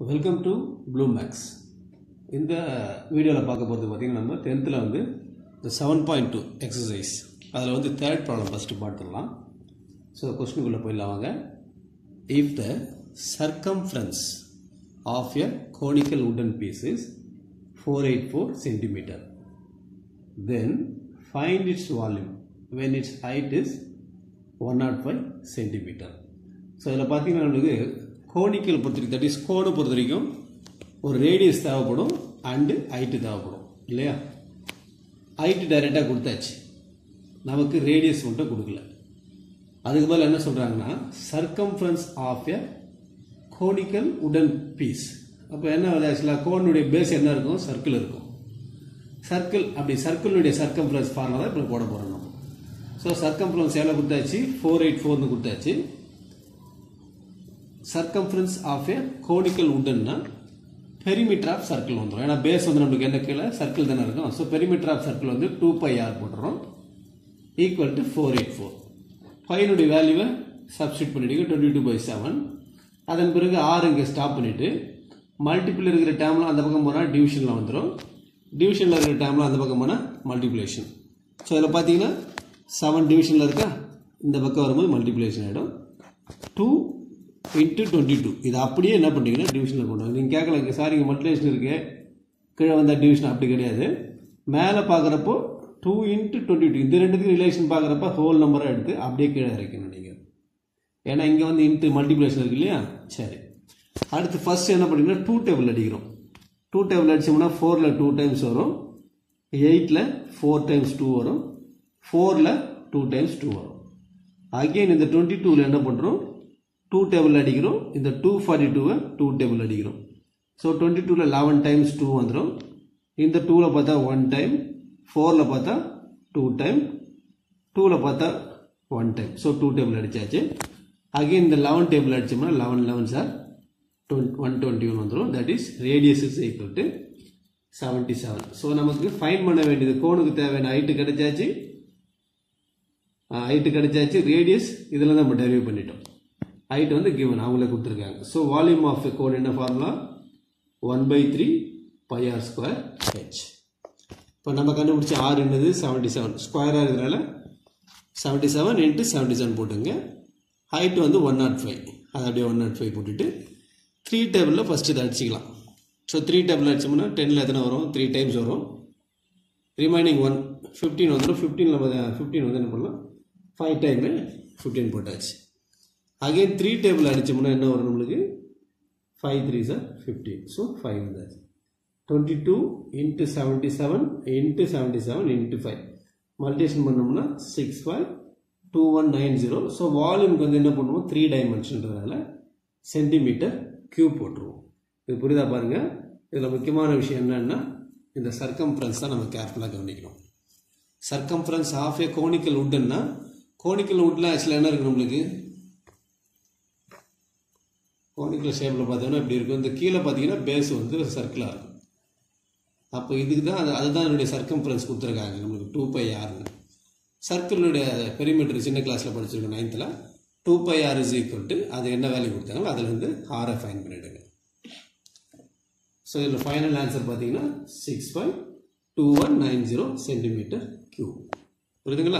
welcome to blue maths இந்த வீடியோவில் பார்க்க போகிறது பார்த்திங்கன்னா நம்ம டென்த்தில் வந்து இந்த செவன் பாயிண்ட் டூ எக்ஸசைஸ் அதில் வந்து தேர்ட் ப்ராப்ளம் ஃபஸ்ட்டு பார்த்துடலாம் ஸோ கொஸ்டினுக்குள்ளே போயிடலாம் வாங்க if the circumference of a conical wooden piece is four eight four centimetre then find its volume when its height is one naught five centimetre so இதில் பார்த்தீங்கன்னா நம்மளுக்கு conical பொறுத்த வரைக்கும் that is கோனை பொறுத்த வரைக்கும் ஒரு ரேடியஸ் தேவைப்படும் அண்டு ஹைட்டு தேவைப்படும் இல்லையா ஹைட்டு டைரெக்டாக கொடுத்தாச்சு நமக்கு ரேடியஸ் மட்டும் கொடுக்கல அதுக்கு பதில் என்ன சொல்கிறாங்கன்னா circumference of a conical wooden piece அப்போ என்ன ஆக்சுவலாக கோனுடைய பேஸ் என்ன இருக்கும் சர்க்கிள் இருக்கும் சர்க்கிள் அப்படி சர்க்கிளுடைய சர்க்கம்ஃபரன்ஸ் ஃபார்முலா தான் இப்போ போட போகிறோம் நம்ம ஸோ சர்க்கம்ஃபரன்ஸ் எவ்வளோ கொடுத்தாச்சு ஃபோர் எயிட் ஃபோர்னு கொடுத்தாச்சு சர்க்கம்ஃபரன்ஸ் ஆஃப் ஏ கோனிக்கல் உடன்னா பெரிமீட்டர் ஆஃப் சர்க்கிள் வந்துடும் ஏன்னா பேஸ் வந்து நம்மளுக்கு என்ன கீழே சர்க்கிள் தானே இருக்கும் ஸோ பெரிமீட்டர் ஆஃப் சர்க்கிள் வந்து டூ பை ஆர் போட்டுறோம் equal to four eight four ஃபைனுடைய வேல்யூவை சப்ஸ்டியூட் பண்ணிவிடுங்க டுவெண்ட்டி டூ பை செவன் அதன் பிறகு ஆறு இங்கே ஸ்டாப் பண்ணிவிட்டு மல்டிபிள் இருக்கிற டேர்மில் அந்த பக்கம் போனால் டிவிஷனில் வந்துடும் டிவிஷனில் இருக்கிற டேர்மில் அந்த பக்கம் போனால் மல்டிப்ளேஷன் ஸோ இதில் பார்த்தீங்கன்னா செவன் டிவிஷனில் இருக்கா இந்த பக்கம் வரும்போது மல்டிப்ளேஷன் ஆகிடும் டூ இன்ட்டு டுவெண்ட்டி டூ இது அப்படியே என்ன பண்ணுறீங்கன்னா டிவிஷனில் கொண்டு வாங்க நீங்கள் கேட்கல இங்கே சார் இங்கே மல்டிப்ளேஷன் இருக்குது கீழே வந்தால் டிவிஷன் அப்படி கிடையாது மேலே பார்க்குறப்போ டூ இன்ட்டு டுவெண்ட்டி டூ இந்த ரெண்டுத்துக்கு ரிலேஷன் பார்க்குறப்ப ஹோல் நம்பராக எடுத்து அப்படியே கீழே இறக்கணும் நீங்கள் ஏன்னா இங்கே வந்து இன்ட்டு மல்டிப்ளேஷன் இருக்கு இல்லையா சரி அடுத்து ஃபர்ஸ்ட் என்ன பண்ணிங்கன்னா டூ டேபிள் அடிக்கிறோம் டூ டேபிள் அடிச்சோம்னா ஃபோரில் டூ டைம்ஸ் வரும் எயிட்டில் ஃபோர் டைம்ஸ் டூ வரும் ஃபோரில் டூ டைம்ஸ் டூ வரும் அகெயின் இந்த டுவெண்ட்டி டூவில் என்ன பண்ணுறோம் டூ டேபிள் அடிக்கிறோம் இந்த டூ ஃபார்ட்டி டூவை டூ டேபிள் அடிக்கிறோம் ஸோ டுவெண்ட்டி டூவில் லெவன் டைம்ஸ் டூ வந்துடும் இந்த டூவில் பார்த்தா ஒன் டைம் ஃபோரில் பார்த்தா டூ டைம் டூவில் பார்த்தா one time so two table அடித்தாச்சு அகெயின் இந்த லெவன் டேபிள் அடித்தோம்னா eleven eleven sir twenty one twenty one வந்துடும் that is radius is equal to seventy seven so நமக்கு ஃபைன் பண்ண வேண்டியது கோனுக்கு தேவையான ஹைட்டு கிடைச்சாச்சு ஹைட்டு கிடைச்சாச்சு ரேடியஸ் இதில் நம்ம டெரிவ் பண்ணிட்டோம் ஹைட் வந்து கிவன் அவங்களே கொடுத்துருக்காங்க ஸோ வால்யூம் ஆஃப் கோன் என்ன formula one by three by R square H இப்போ நம்ம கண்டுபிடிச்ச ஆர் என்னது செவன்ட்டி செவன் ஸ்கொயராக இருக்கிறதுனால seventy seven into seventy seven போட்டுங்க ஹைட் வந்து ஒன் நாட் ஃபைவ் அதை அப்படியே ஒன் நாட் ஃபைவ் போட்டுட்டு த்ரீ டேபிளில் ஃபஸ்ட்டு இதை அடிச்சிக்கலாம் ஸோ த்ரீ டேபிள் அடிச்சோம்னா டென்னில் எத்தனை வரும் த்ரீ டைம்ஸ் வரும் ரிமைனிங் ஒன் ஃபிஃப்டீன் வந்துடும் ஃபிஃப்டீனில் ஃபிஃப்டீன் வந்து என்ன பண்ணலாம் ஃபைவ் டைமு ஃபிஃப்டீன் போட்டாச்சு அகைன் த்ரீ டேபிள் அடித்தோம்னா என்ன வரும் நம்மளுக்கு five three sir fifteen so five வந்தாச்சு twenty two into seventy seven into seventy seven into five multiplication பண்ணோம்னா six five two one nine zero so வால்யூம்க்கு வந்து என்ன பண்ணுவோம் த்ரீ டைமென்ஷன்றதால சென்டிமீட்டர் கியூப் போட்டுருவோம் இது புரியுதா பாருங்கள் இதில் முக்கியமான விஷயம் என்னன்னா இந்த சர்க்கம்ஃபரன்ஸ் தான் நம்ம கேர்ஃபுல்லாக கவனிக்கணும் சர்க்கம்ஃபரன்ஸ் ஆஃப் ஏ கோனிக்கல் உட்டுன்னா கோனிக்கல் உட்டில் ஆக்சுவலாக என்ன இருக்குது நம்மளுக்கு கோனிக்கல் ஷேப்பில் பார்த்தோம்னா இப்படி இருக்கும் இந்த கீழே பார்த்தீங்கன்னா பேஸ் வந்து சர்க்கிளாக இருக்கும் அப்போ இதுக்கு தான் அது அதுதான் என்னுடைய சர்க்கம்ஃபரன்ஸ் கொடுத்துருக்காங்க நம்மளுக்கு டூ பை ஆர்னு சர்க்கிளுடைய பெரிமீட்டர் சின்ன கிளாஸில் படிச்சிருக்கோம் நைன்த்தில் two pi R is equal to அது என்ன வேல்யூ கொடுத்தாங்களோ அதில் வந்து ஆரை ஃபைன் பண்ணிவிடுங்க ஸோ இதில் ஃபைனல் ஆன்சர் பார்த்தீங்கன்னா six five two one nine zero centimetre cube புரியுதுங்களா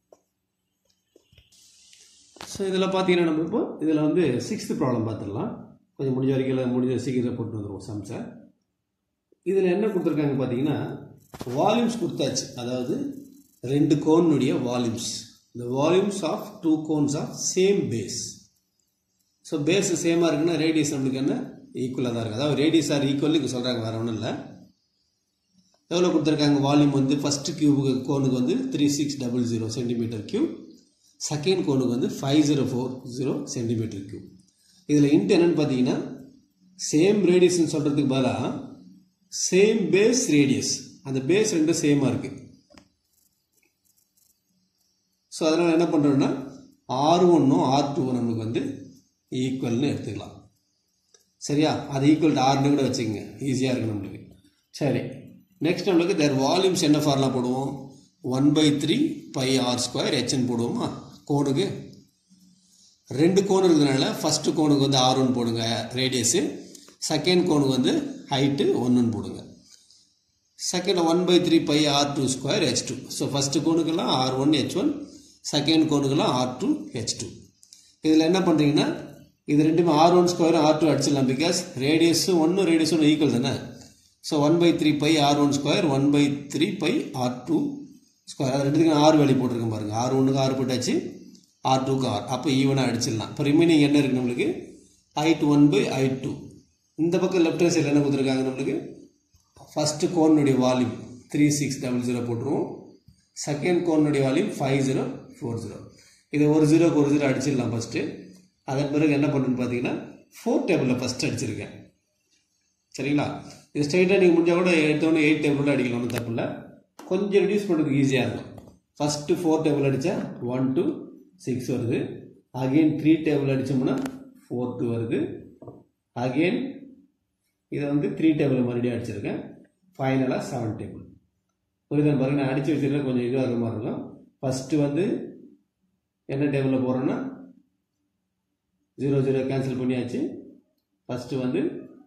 ஸோ இதில் பார்த்தீங்கன்னா நம்ம இப்போ இதில் வந்து சிக்ஸ்த்து ப்ராப்ளம் பார்த்துடலாம் கொஞ்சம் முடிஞ்ச வரைக்கும் முடிஞ்ச சீக்கிரம் போட்டு வந்துடுவோம் சம்ஸை இதில் என்ன கொடுத்துருக்காங்க பார்த்தீங்கன்னா வால்யூம்ஸ் கொடுத்தாச்சு அதாவது ரெண்டு கோனுடைய volumes the volumes of two cones of same base so base சேமாக இருக்குன்னா ரேடியஸ் நம்மளுக்கு என்ன ஈக்குவலாக தான் இருக்குது அதாவது ரேடியஸ் ஆர் ஈக்குவல் இங்கே சொல்கிறாங்க வேறு ஒன்றும் இல்லை எவ்வளோ கொடுத்துருக்காங்க வால்யூம் வந்து ஃபஸ்ட்டு கியூபுக்கு கோனுக்கு வந்து three six double zero centimetre cube second கோனுக்கு வந்து five zero four zero centimetre cube இதில் இன்ட்டு என்னென்னு பார்த்தீங்கன்னா சேம் ரேடியஸ்ன்னு சொல்கிறதுக்கு பதிலாக சேம் பேஸ் ரேடியஸ் அந்த பேஸ் ரெண்டும் சேமாக இருக்குது ஸோ அதனால் என்ன பண்ணுறோன்னா ஆர் ஒன்னும் ஆர் டூவும் நம்மளுக்கு வந்து ஈக்குவல்னு எடுத்துக்கலாம் சரியா அது ஈக்குவல் டு ஆர்னு கூட வச்சுக்கோங்க ஈஸியாக இருக்கும் நம்மளுக்கு சரி நெக்ஸ்ட் நம்மளுக்கு தேர் வால்யூம்ஸ் என்ன ஃபார்லாம் போடுவோம் one by three by R square H N போடுவோமா கோனுக்கு ரெண்டு கோன் இருக்கிறதுனால ஃபஸ்ட்டு கோனுக்கு வந்து ஆர் ஒன் போடுங்க ரேடியஸு செகண்ட் கோனுக்கு வந்து ஹைட்டு ஒன்றுன்னு போடுங்க second one by three by R two square H two so first கோனுக்கெல்லாம் R one H one second கோனுக்கெல்லாம் ஆர் டூ ஹெச் டூ இதில் என்ன பண்ணுறீங்கன்னா இது ரெண்டுமே R one square R two அடிச்சிடலாம் பிகாஸ் ரேடியஸும் ஒன்றும் ரேடியஸ் ஒன்று ஈக்குவல் தானே so one by three by R one square one by three by R two square அது ரெண்டுத்துக்கு நான் ஆறு வேல்யூ போட்டிருக்கேன் பாருங்கள் ஆர் ஒன்றுக்கு ஆறு போட்டாச்சு ஆர் டூக்கு ஆர் அப்போ ஈவனாக அடிச்சிடலாம் இப்போ ரிமைனிங் என்ன இருக்குது நம்மளுக்கு height one by H two இந்த பக்கம் லெஃப்ட் ஹேண்ட் சைடில் என்ன கொடுத்துருக்காங்க நம்மளுக்கு ஃபஸ்ட்டு கோனுடைய volume three six double zero போட்டுருவோம் செகண்ட் கோனுடைய volume five zero four zero இதை ஒரு ஜீரோக்கு ஒரு ஜீரோ அடிச்சிடலாம் ஃபஸ்ட்டு அதன் பிறகு என்ன பண்ணுன்னு பார்த்தீங்கன்னா ஃபோர் டேபிளில் ஃபஸ்ட்டு அடிச்சிருக்கேன் சரிங்களா இது ஸ்ட்ரைட்டாக நீங்கள் முடிஞ்சால் கூட எடுத்தோடனே எயிட் டேபிளோட அடிக்கலாம் ஒன்றும் தப்பு இல்லை கொஞ்சம் ரெடியூஸ் பண்ணுறதுக்கு ஈஸியாக இருக்கும் ஃபஸ்ட்டு ஃபோர் டேபிள் அடித்தா ஒன் டூ சிக்ஸ் வருது அகெயின் த்ரீ டேபிள் அடித்தோம்னா ஃபோர் டூ வருது அகெயின் இதை வந்து த்ரீ டேபிள் மறுபடியும் அடிச்சிருக்கேன் ஃபைனலாக செவன் டேபிள் புரியுதா பாருங்க நான் அடித்து வச்சிருக்கேன் கொஞ்சம் இதுவாக மாதிரி இருக்கும் ஃபஸ்ட்டு வந்து என்ன டேபிளில் போகிறோன்னா ஜீரோ ஜீரோ கேன்சல் பண்ணியாச்சு ஃபஸ்ட்டு வந்து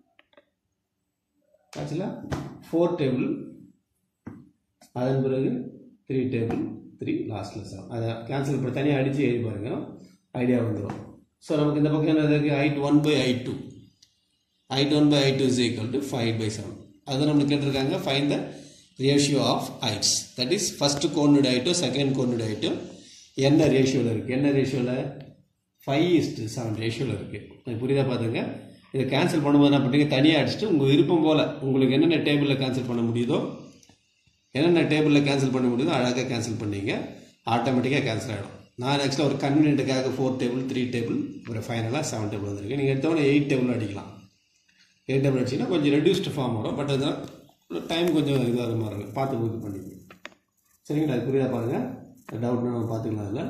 ஆக்சுவலாக ஃபோர் டேபிள் அதன் பிறகு த்ரீ டேபிள் த்ரீ லாஸ்ட்டில் செவன் அதை கேன்சல் பண்ணி தனியாக அடித்து எழுதி பாருங்க ஐடியா வந்துடும் ஸோ நமக்கு இந்த பக்கம் என்ன இருக்குது height one by H two height one by H two is equal to five by seven அது நம்மளுக்கு கேட்டிருக்காங்க find the ratio of heights that is first கோனுடைய ஐட்டும் செகண்ட் கோனுடைய ஐட்டும் என்ன ரேஷியோவில் இருக்குது என்ன ரேஷியோவில் ஃபைவ் இஸ்ட்டு செவன் ரேஷியோவில் இருக்குது புரியுதா பார்த்துங்க இதை கேன்சல் பண்ணும்போது என்ன பண்ணுறீங்க தனியாக அடிச்சுட்டு உங்கள் விருப்பம் போல் உங்களுக்கு என்னென்ன டேபிளில் கேன்சல் பண்ண முடியுதோ என்னென்ன டேபிளில் கேன்சல் பண்ண முடியுதோ அழகாக கேன்சல் பண்ணீங்க ஆட்டோமேட்டிக்காக கேன்சல் ஆகிடும் நான் ஆக்சுவலாக ஒரு கன்வீனியன்ட்டுக்காக ஃபோர் டேபிள் த்ரீ டேபிள் ஒரு ஃபைனலாக செவன் டேபிள் வந்திருக்கு நீங்கள் எடுத்தவொடனே எயிட் டேபிள் அடிக்கலாம் எயிட் டேபிள் அடிச்சிங்கன்னா கொஞ்சம் ரெடியூஸ்டு ஃபார்ம் வரும் பட் அதெல்லாம் டைம் கொஞ்சம் இதாக மாதிரி இருக்கும் பார்த்து இது பண்ணிக்கணும் சரிங்களா அது புரியுதா பாருங்கள் டவுட்னா நம்ம பார்த்துக்கலாம் அதில்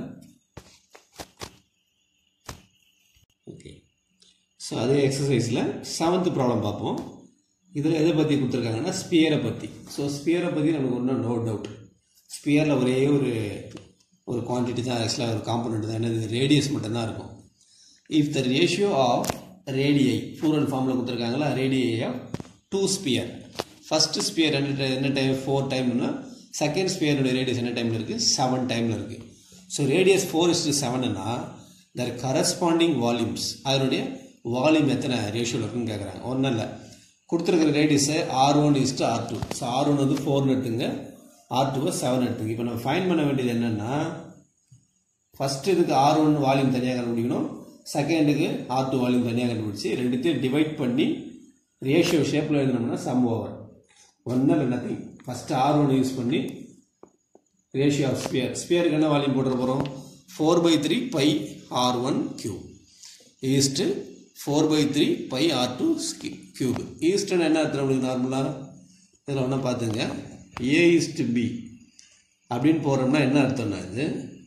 ஓகே ஸோ அதே எக்ஸசைஸில் செவன்த் ப்ராப்ளம் பார்ப்போம் இதில் எதை பற்றி கொடுத்துருக்காங்கன்னா ஸ்பியரை பற்றி ஸோ ஸ்பியரை பற்றி நமக்கு ஒன்றும் நோ டவுட் ஸ்பியரில் ஒரே ஒரு ஒரு குவான்டிட்டி தான் ஆக்சுவலாக ஒரு காம்பனண்ட் தான் என்னது ரேடியஸ் மட்டும்தான் இருக்கும் if the ratio of radii plural ஃபார்மில் கொடுத்துருக்காங்களா radii of two sphere first sphere என்ன என்ன டைம் ஃபோர் டைம்னா செகண்ட் ஸ்பியருடைய ரேடியஸ் என்ன டைமில் இருக்குது செவன் டைமில் இருக்குது ஸோ ரேடியஸ் ஃபோர் இஸ்டு செவனுன்னா தர் கரஸ்பாண்டிங் வால்யூம்ஸ் அதனுடைய வால்யூம் எத்தனை ரேஷியோவில் இருக்குன்னு கேட்குறாங்க ஒன்றும் இல்லை கொடுத்துருக்கிற ரேடியஸை R one is to R two so R one வந்து ஃபோர்னு எடுத்துங்க ஆர் டூவை செவன் எடுத்துங்க இப்போ நம்ம ஃபைன் பண்ண வேண்டியது என்னென்னா ஃபஸ்ட்டு இதுக்கு ஆர் ஒன் வால்யூம் தனியாக கண்டுபிடிக்கணும் செகண்டுக்கு ஆர் டூ வால்யூம் தனியாக கண்டுபிடிச்சி ரெண்டுத்தையும் டிவைட் பண்ணி ரேஷியோ ஷேப்பில் எழுதினோம்னா சம் ஓவர் ஒன்றும் இல்லை nothing first R one use பண்ணி ரேஷியோ ஆஃப் ஸ்பியர் ஸ்பியருக்கு என்ன வால்யூம் போட்டுற போகிறோம் four by three by R one cube is to four by three by R two cube ஈஸ்ட்னு என்ன அர்த்தம் நம்மளுக்கு நார்மலாக இதில் ஒன்றா பார்த்துங்க ஏ ஈஸ்ட் பி அப்படின்னு போகிறோம்னா என்ன அர்த்தம்னா இது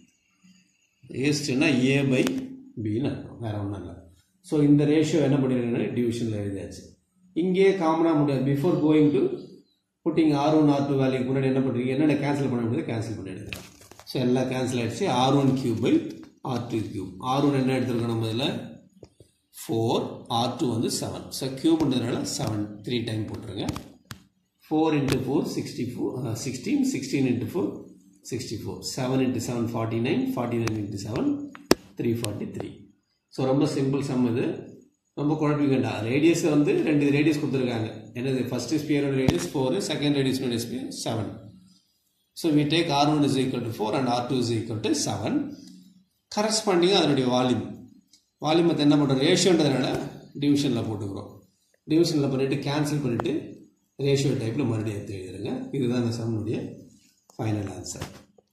ஈஸ்ட்னா ஏ பை பின்னு அர்த்தம் வேறு ஒன்றும் இல்லை ஸோ இந்த ரேஷியோ என்ன பண்ணிருக்கேன்னா டிவிஷனில் எழுதியாச்சு இங்கேயே காமனாக முடியாது before going to putting R one R two வேலைக்கு முன்னாடி என்ன பண்ணுறீங்க என்னென்ன கேன்சல் பண்ண முடியாது கேன்சல் பண்ணிடுங்க ஸோ எல்லாம் கேன்சல் ஆகிடுச்சு R one cube by R two cube R one என்ன எடுத்துருக்கோம் நம்ம இதில் ஃபோர் ஆர் டூ வந்து செவன் ஸோ கியூப்ன்றதுனால செவன் த்ரீ டைம் போட்டுருங்க four into four sixty four sixteen sixteen into four sixty four seven into seven forty nine forty nine into seven three forty three so ரொம்ப simple sum இது ரொம்ப குழப்பி வேண்டாம் radius வந்து ரெண்டு radius கொடுத்துருக்காங்க என்னது ஃபஸ்ட்டு ஸ்பியரோட ரேடியஸ் ஃபோர் செகண்ட் ரேடியஸ்னோட sphere seven so we take R one is equal to four and R two is equal to seven கரஸ்பாண்டிங்காக அதனுடைய வால்யூம் வால்யூமத்தை என்ன பண்ணுறோம் ரேஷியோன்றதுனால டிவிஷனில் போட்டுக்கிறோம் டிவிஷனில் பண்ணிவிட்டு கேன்சல் பண்ணிவிட்டு ரேஷியோ டைப்பில் மறுபடியும் எடுத்து எழுதுருங்க இதுதான் இந்த சம்முடைய ஃபைனல் ஆன்சர்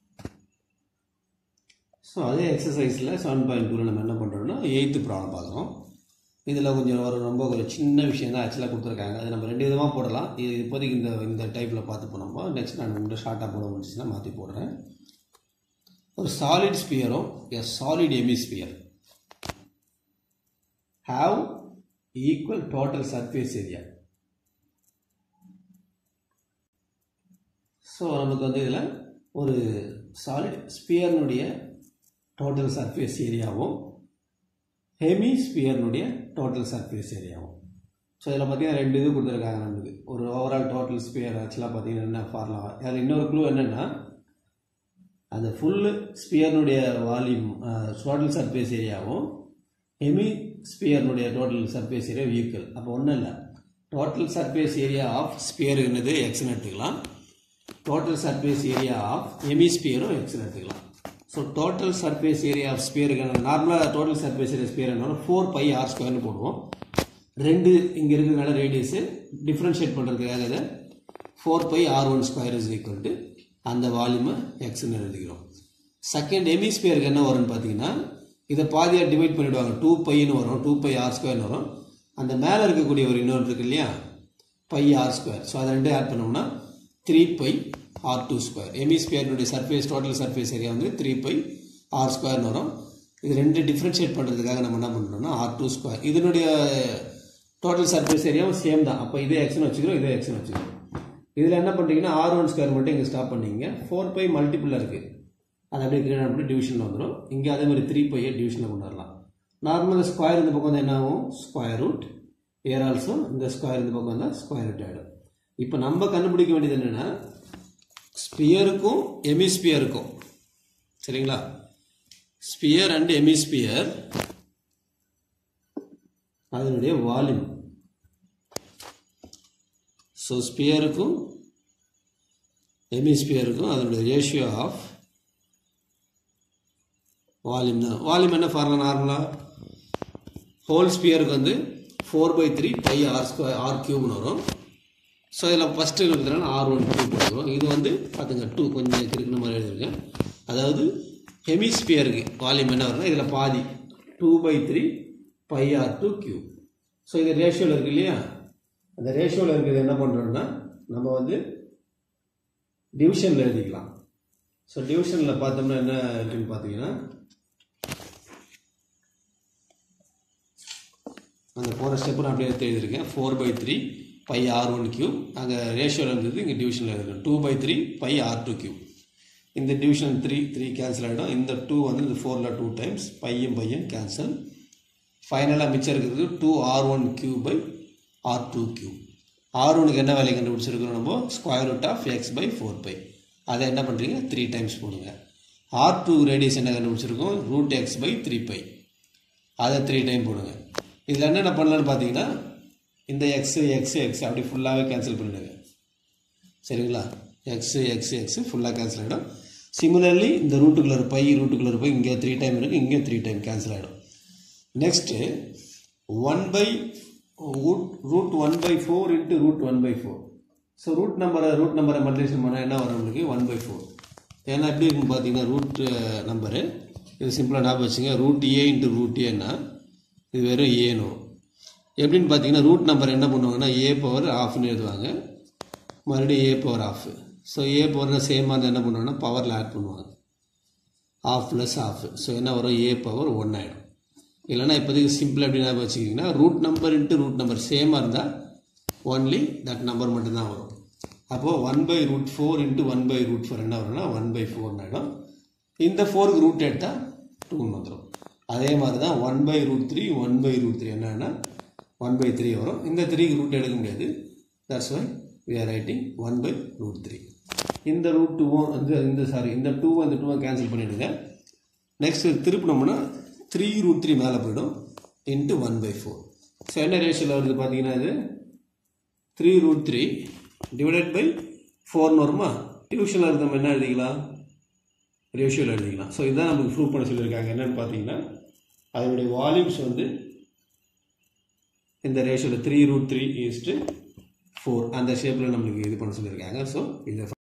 ஸோ அதே எக்ஸசைஸில் செவன் பாயிண்ட் டூவில் நம்ம என்ன பண்ணுறோம்னா எயித்து ப்ராப்ளம் பார்க்குறோம் இதில் கொஞ்சம் ஒரு ரொம்ப ஒரு சின்ன விஷயம் தான் ஆக்சுவலாக கொடுத்துருக்காங்க அது நம்ம ரெண்டு விதமாக போடலாம் இது இப்போதைக்கு இந்த இந்த டைப்பில் பார்த்து போனோம்போ நெக்ஸ்ட் நான் உங்கள்கிட்ட ஷார்ட்டாக போட முடிச்சுன்னா மாற்றி போடுறேன் ஒரு சாலிட் ஸ்பியரும் a solid hemisphere have equal total surface area so நமக்கு வந்து இதில் ஒரு சாலிட் ஸ்பியர்னுடைய டோட்டல் சர்ஃபேஸ் ஏரியாவும் ஹெமி ஸ்பியர்னுடைய டோட்டல் சர்ஃபேஸ் ஏரியாவும் ஸோ இதில் பார்த்தீங்கன்னா ரெண்டு இது கொடுத்துருக்காங்க நமக்கு ஒரு ஓவரால் டோட்டல் ஸ்பியர் ஆக்சுவலாக பார்த்தீங்கன்னா என்ன ஃபார்லாம் அதில் இன்னொரு க்ளூ என்னென்னா அந்த ஃபுல் ஸ்பியர்னுடைய வால்யூம் டோட்டல் சர்ஃபேஸ் ஏரியாவும் ஹெமி ஸ்பியர்னுடைய டோட்டல் சர்ஃபேஸ் ஏரியா ஈக்குவல் அப்போ ஒன்றும் இல்லை total surface area of sphere என்னது எக்ஸ்னு எடுத்துக்கலாம் டோட்டல் சர்ஃபேஸ் ஏரியா ஆஃப் ஹெமிஸ்பியரும் எக்ஸ்னு எடுத்துக்கலாம் so total surface area of ஸ்பியருக்கு நார்மலாக டோட்டல் சர்ஃபேஸ் ஏரியா ஸ்பியர் என்ன ஃபோர் பை ஆர் ஸ்கொயர்னு போடுவோம் ரெண்டு இங்கே இருக்கிறதுனால ரேடியஸு டிஃப்ரென்ஷியேட் பண்ணுறதுக்காக இதை four by R one square is equal to அந்த வால்யூமை எக்ஸ்னு எழுதிக்கிறோம் செகண்ட் ஹெமிஸ்பியருக்கு என்ன வரும்னு பார்த்தீங்கன்னா இதை பாதியாக டிவைட் பண்ணிவிடுவாங்க டூ பைன்னு வரும் டூ பை ஆர் ஸ்கொயர்னு வரும் அந்த மேலே இருக்கக்கூடிய ஒரு இன்னொரு இருக்கு இல்லையா பை ஆர் ஸ்கொயர் ஸோ அதை ரெண்டு ஆட் பண்ணோம்னா three by R two square ஹெமிஸ்பியர்னுடைய சர்ஃபேஸ் டோட்டல் சர்ஃபேஸ் ஏரியா வந்து த்ரீ பை ஆர் ஸ்கொயர்னு வரும் இது ரெண்டு டிஃப்ரென்ஷியேட் பண்ணுறதுக்காக நம்ம என்ன பண்ணுறோம்னா ஆர் டூ ஸ்கொயர் இதனுடைய டோட்டல் சர்ஃபேஸ் ஏரியாவும் சேம் தான் அப்போ இதே எக்ஸ்னு வச்சுக்கிறோம் இதே எக்ஸ்னு வச்சுக்கிறோம் இதில் என்ன பண்ணுறீங்கன்னா ஆர் ஒன் ஸ்கொயர் மட்டும் இங்கே ஸ்டாப் பண்ணீங்க ஃபோர் பை மல்டிபிளில் இருக்குது அது அப்படியே கிரேட் பண்ணி டிவிஷனில் வந்துடும் இங்கே அதே மாதிரி த்ரீ பையை டிவிஷனில் கொண்டு வரலாம் நார்மலாக ஸ்கொயர் இந்த பக்கம் வந்து என்ன ஆகும் ஸ்கொயர் ரூட் ஏர் ஆல்சோ இந்த ஸ்கொயர் இந்த பக்கம் வந்தால் ஸ்கொயர் ரூட் ஆகிடும் இப்போ நம்ம கண்டுபிடிக்க வேண்டியது என்னென்னா ஸ்பியருக்கும் எமிஸ்பியருக்கும் சரிங்களா ஸ்பியர் அண்ட் எமிஸ்பியர் அதனுடைய வால்யூம் ஸோ ஸ்பியருக்கும் எமிஸ்பியருக்கும் அதனுடைய ரேஷியோ ஆஃப் வால்யூம் தான் வால்யூம் என்ன ஃபார்முலா நார்மலாக ஹோல் ஸ்பியருக்கு வந்து four by three by R square R கியூப்னு வரும் ஸோ இதில் ஃபஸ்ட்டு இருக்கிறதுனால ஆர் ஒன் டூ போட்டுக்கிறோம் இது வந்து பார்த்துங்க டூ கொஞ்சம் கிறுக்குன மாதிரி எழுதியிருக்கேன் அதாவது ஹெமிஸ்பியருக்கு வால்யூம் என்ன வரும்னா இதில் பாதி two by three by R two cube so இது ரேஷியோவில் இருக்கு இல்லையா அந்த ரேஷியோவில் இருக்கிறது என்ன பண்ணுறோம்னா நம்ம வந்து டிவிஷனில் எழுதிக்கலாம் ஸோ டிவிஷனில் பார்த்தோம்னா என்ன இருக்குன்னு பார்த்தீங்கன்னா அந்த போகிற ஸ்டெப்பு நான் அப்படியே எடுத்து எழுதியிருக்கேன் four by three by R one cube அங்கே ரேஷியோவில் இருந்தது இங்கே டிவிஷனில் எழுதிருக்கேன் two by three by R two cube இந்த டிவிஷன் த்ரீ த்ரீ கேன்சல் ஆகிடும் இந்த டூ வந்து இந்த ஃபோரில் டூ டைம்ஸ் பையும் பையன் கேன்சல் ஃபைனலாக மிச்சம் இருக்கிறது two R one cube by R two cube R ஒனுக்கு என்ன வேலையை கண்டுபிடிச்சிருக்கிறோம் நம்ம square root of X by four by அதை என்ன பண்ணுறீங்க த்ரீ டைம்ஸ் போடுங்க ஆர் டூ ரேடியஸ் என்ன கண்டுபிடிச்சிருக்கோம் root X by three by அதை த்ரீ டைம் போடுங்க இதில் என்னென்ன பண்ணலான்னு பார்த்தீங்கன்னா இந்த எக்ஸு எக்ஸு எக்ஸ் அப்படி ஃபுல்லாகவே கேன்சல் பண்ணிடுங்க சரிங்களா எக்ஸு எக்ஸு எக்ஸு ஃபுல்லாக கேன்சல் ஆகிடும் சிமிலர்லி இந்த ரூட்டுக்குள்ளே பை ரூட்டுக்குள்ளே போய் இங்கே த்ரீ டைம் இருக்குது இங்கே த்ரீ டைம் கேன்சல் ஆகிடும் next one by root root one by four into root one by four so root நம்பரை ரூட் நம்பரை மல்டிபிளேஷன் பண்ணால் என்ன வரும் நம்மளுக்கு ஒன் பை ஃபோர் ஏன்னா எப்படி இருக்குன்னு பார்த்தீங்கன்னா ரூட் நம்பரு இது சிம்பிளாக ஞாபகம் வச்சுங்க ரூட் ஏ இன்ட்டு ரூட் ஏன்னா இது வெறும் ஏன்னு வரும் எப்படின்னு பார்த்தீங்கன்னா ரூட் நம்பர் என்ன பண்ணுவாங்கன்னா ஏ பவர் ஆஃப்னு எழுதுவாங்க மறுபடியும் A power of so A power சேமாக இருந்தால் என்ன பண்ணுவாங்கன்னா பவரில் ஆட் பண்ணுவாங்க ஆஃப் ப்ளஸ் ஆஃப் ஸோ என்ன வரும் ஏ பவர் ஒன் ஆகிடும் இல்லைனா இப்போதைக்கு சிம்பிள் எப்படி ஞாபகம் வச்சுக்கிங்கன்னா root number into root number சேமாக இருந்தால் ஒன்லி தட் நம்பர் மட்டும்தான் வரும் அப்போது one by root four into one by root four என்ன வரும்னா ஒன் பை ஃபோர்னு ஆகிடும் இந்த ஃபோருக்கு ரூட் எடுத்தால் டூன்னு வந்துடும் அதே மாதிரி தான் one by root three one by root three என்னன்னா ஒன் பை த்ரீ வரும் இந்த த்ரீக்கு ரூட் எடுக்க முடியாது that's why we are writing one by root three இந்த ரூட் டூவும் வந்து இந்த சாரி இந்த டூவும் இந்த டூவும் கேன்சல் பண்ணிவிடுங்க நெக்ஸ்ட் திருப்பினோம்னா த்ரீ ரூட் த்ரீ மேலே போயிடும் into one by four so என்ன ரேஷியோவில் வருது பார்த்தீங்கன்னா இது three root three divided by ஃபோர்னு வருமா டிவிஷனில் இருக்க நம்ம என்ன எழுதிக்கலாம் ரேஷியோவில் எழுதிக்கலாம் ஸோ இதுதான் நமக்கு ப்ரூவ் பண்ண சொல்லியிருக்காங்க என்னென்னு பார்த்தீங்கன்னா அதனுடைய வால்யூம்ஸ் வந்து இந்த ரேஷியோவில் three root three is to four அந்த ஷேப்பில் நம்மளுக்கு இது பண்ண சொல்லியிருக்காங்க ஸோ இதை